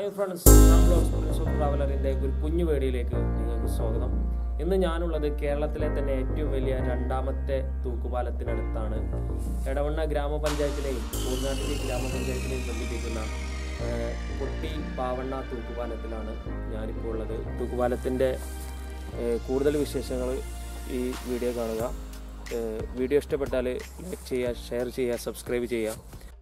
Hi friends prince of ട്രാവലറിൻ്റെ ഒരു കുഞ്ഞു വേടിയിലേക്ക് നിങ്ങൾക്ക് സ്വാഗതം ഇന്ന് ഞാനുള്ളത് കേരളത്തിലെ തന്നെ ഏറ്റവും വലിയ രണ്ടാമത്തെ തൂക്കുപാലത്തിനടുത്താണ് എടവണ്ണ ഗ്രാമപഞ്ചായത്തിലെയും പൂർണ്ണാട്ടിരി ഗ്രാമപഞ്ചായത്തിലെയും ബന്ധിപ്പിക്കുന്ന ആ, പൊട്ടി പാവണ്ണ തൂക്കുപാലത്തിലാണ് ഞാനിപ്പോൾ ഉള്ളത് തൂക്കുപാലത്തിൻ്റെ ആ, കൂടുതൽ വിശേഷങ്ങൾ ഈ വീഡിയോ കാണുക ആ, വീഡിയോ ഇഷ്ടപ്പെട്ടാൽ ലൈക്ക് ചെയ്യുക ഷെയർ ചെയ്യുക സബ്സ്ക്രൈബ് ചെയ്യുക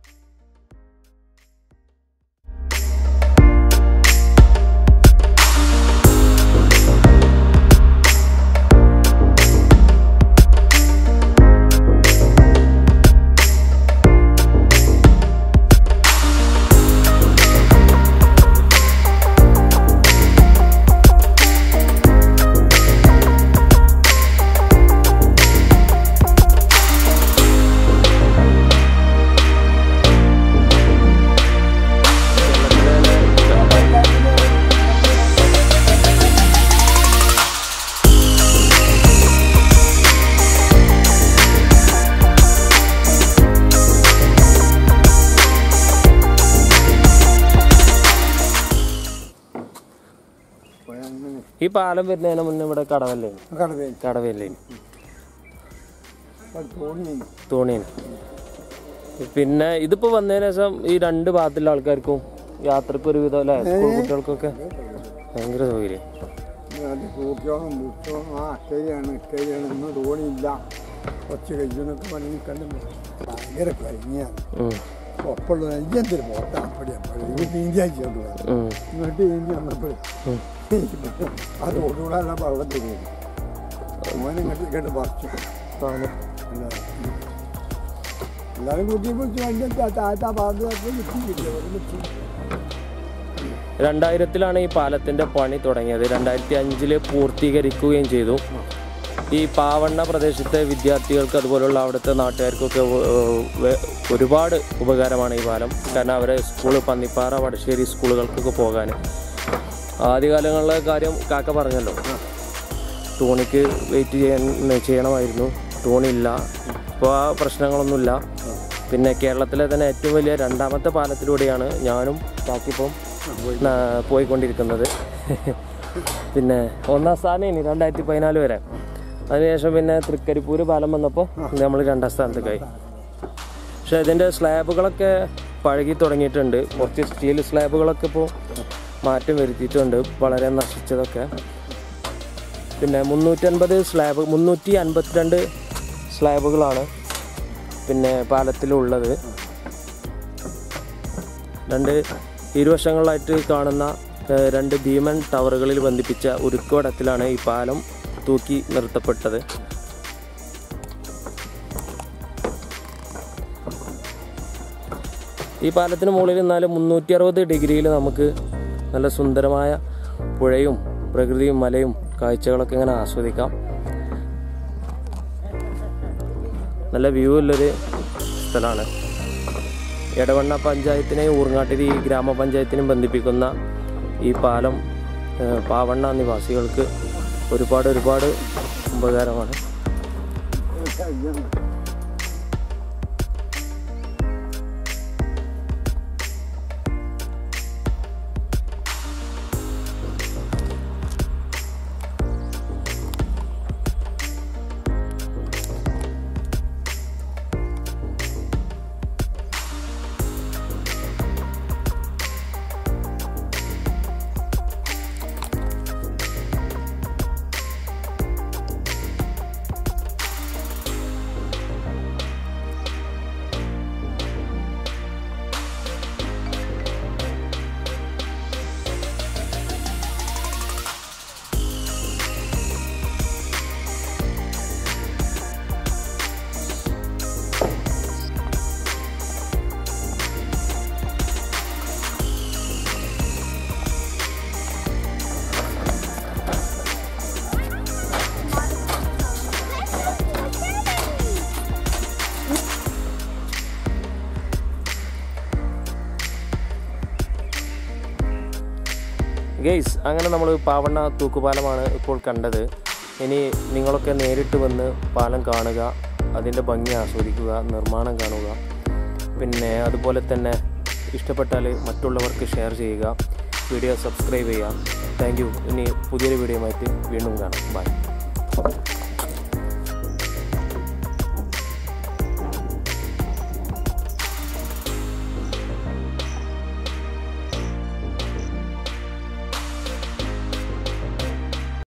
ഈ പാലം വരുന്നതിന് മുന്നേ ഇവിടെ കടവല്ലേ കടവേ കടവല്ലേ തോന്നി തോണിയാണ് പിന്നെ ഇതിപ്പോ വന്നതിന് ശേഷം ഈ രണ്ട് ഭാഗത്തുള്ള ആൾക്കാർക്കും യാത്രക്ക് ഒരുവിധം അല്ലേ സ്കൂൾ കുട്ടികൾക്കൊക്കെ ഭയങ്കര സൗകര്യം തൂക്കിയോണം മുച്ചോണം ആ അക്കരയാണ് ഇക്കരയാണ് ഒന്നും തോണിയില്ല കുറച്ച് കഴിയുന്നൊക്കെ പണി കണ്ടു ഭയങ്കര കഴിഞ്ഞാണ് ഉം, ഒപ്പമുള്ള അയ്യന്തൊരു പോട്ട അപ്പടി അപ്പടി ഇത് നീന്തിയാ ചെയ്തു ഉം, ഇങ്ങോട്ട് നീന്തി വന്നപ്പോൾ ഉം. ആ തോടുകൂടാണ് വെള്ളം തരുന്നത് മോനെ ഇങ്ങോട്ട് ഇങ്ങോട്ട് പറിച്ചു ആണ്. എല്ലാവരും കുട്ടി പിടിച്ച് വണ്ടി താത്ത പാർട്ടി കിട്ടി കിട്ടിയ കിട്ടി രണ്ടായിരത്തിലാണ് ഈ പാലത്തിന്റെ പണി തുടങ്ങിയത് രണ്ടായിരത്തി അഞ്ചില് പൂർത്തീകരിക്കുകയും ചെയ്തു ഈ പാവണ്ണ പ്രദേശത്തെ വിദ്യാർത്ഥികൾക്ക് അതുപോലുള്ള അവിടുത്തെ നാട്ടുകാർക്കൊക്കെ ഒ- വെ- ഒരുപാട് ഉപകാരമാണ് ഈ പാലം കാരണം അവരെ സ്കൂൾ പന്നിപ്പാറ വടശ്ശേരി സ്കൂളുകൾക്കൊക്കെ പോകാൻ ആദ്യകാലങ്ങളിലെ കാര്യം കാക്ക പറഞ്ഞല്ലോ തോണിക്ക് വെയിറ്റ് ചെയ്യാൻ ചെയ്യണമായിരുന്നു തോണിയില്ല ഇപ്പോൾ ആ പ്രശ്നങ്ങളൊന്നുമില്ല പിന്നെ കേരളത്തിലെ തന്നെ ഏറ്റവും വലിയ രണ്ടാമത്തെ പാലത്തിലൂടെയാണ് ഞാനും കാക്കിപ്പം ന- പോയിക്കൊണ്ടിരിക്കുന്നത് പിന്നെ ഒന്നാം സ്ഥാനം ഇനി രണ്ടായിരത്തി പതിനാല് വരെ അതിനുശേഷം പിന്നെ തൃക്കരിപ്പൂര് പാലം വന്നപ്പോൾ നമ്മൾ രണ്ടാം സ്ഥാനത്തേക്കായി പക്ഷെ ഇതിൻ്റെ സ്ലാബുകളൊക്കെ പഴകി തുടങ്ങിയിട്ടുണ്ട് കുറച്ച് സ്റ്റീൽ സ്ലാബുകളൊക്കെ ഇപ്പോൾ മാറ്റം വരുത്തിയിട്ടുണ്ട് വളരെ നശിച്ചതൊക്കെ പിന്നെ മുന്നൂറ്റൻപത് സ്ലാബ് മുന്നൂറ്റി അൻപത്തിരണ്ട് സ്ലാബുകളാണ് പിന്നെ പാലത്തിലുള്ളത് രണ്ട് ഇരുവശങ്ങളിലായിട്ട് കാണുന്ന ഏഹ്, രണ്ട് ഭീമൻ ടവറുകളിൽ ബന്ധിപ്പിച്ച ഉരുക്കുവടത്തിലാണ് ഈ പാലം തൂക്കി നിർത്തപ്പെട്ടത് ഈ പാലത്തിന് മുകളിൽ നിന്നാലും മുന്നൂറ്റി അറുപത് ഡിഗ്രിയിൽ നമുക്ക് നല്ല സുന്ദരമായ പുഴയും പ്രകൃതിയും മലയും കാഴ്ചകളൊക്കെ ഇങ്ങനെ ആസ്വദിക്കാം നല്ല വ്യൂ ഉള്ളൊരു സ്ഥലമാണ് എടവണ്ണ പഞ്ചായത്തിനെയും ഊർങ്ങാട്ടിരി ഗ്രാമപഞ്ചായത്തിനെയും ബന്ധിപ്പിക്കുന്ന ഈ പാലം ഏഹ്, പാവണ്ണ നിവാസികൾക്ക് ഒരുപാട് ഒരുപാട് ഉപകാരമാണ് ഗെയ്സ് അങ്ങനെ നമ്മൾ പാവണ്ണ തൂക്കുപാലമാണ് ഇപ്പോൾ കണ്ടത് ഇനി നിങ്ങളൊക്കെ നേരിട്ട് വന്ന് പാലം കാണുക അതിൻ്റെ ഭംഗി ആസ്വദിക്കുക നിർമ്മാണം കാണുക പിന്നെ അതുപോലെ തന്നെ ഇഷ്ടപ്പെട്ടാൽ മറ്റുള്ളവർക്ക് ഷെയർ ചെയ്യുക വീഡിയോ സബ്സ്ക്രൈബ് ചെയ്യാം താങ്ക് യു ഇനി പുതിയൊരു വീഡിയോ ആയിട്ട് വീണ്ടും കാണാം ബൈ